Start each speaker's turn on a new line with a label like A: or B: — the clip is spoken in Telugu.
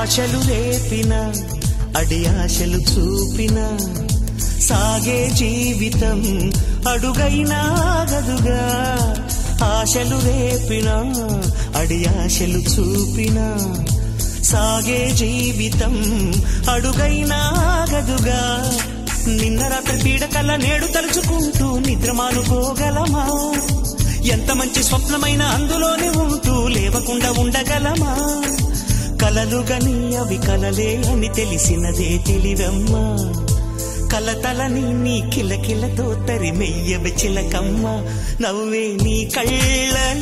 A: ఆశలు రేపిన అడి ఆశలు చూపిన సాగే జీవితం అడుగైనా గదుగా ఆశలు రేపిన అడి ఆశలు చూపిన సాగే జీవితం అడుగైనా గదుగా నిన్న రాత్రి పీడకల నేడు తలుచుకుంటూ నిద్రమానుకోగలమా ఎంత మంచి స్వప్నమైన అందులోనే ఉంటూ లేవకుండా ఉండగలమా కలలుగని అవి కలలే అని తెలిసినదే తెలివమ్మా కలతలని నీ కిలకిలతో తరిమెయ్యవ చిలకమ్మ నవ్వే నీ కళ్ళ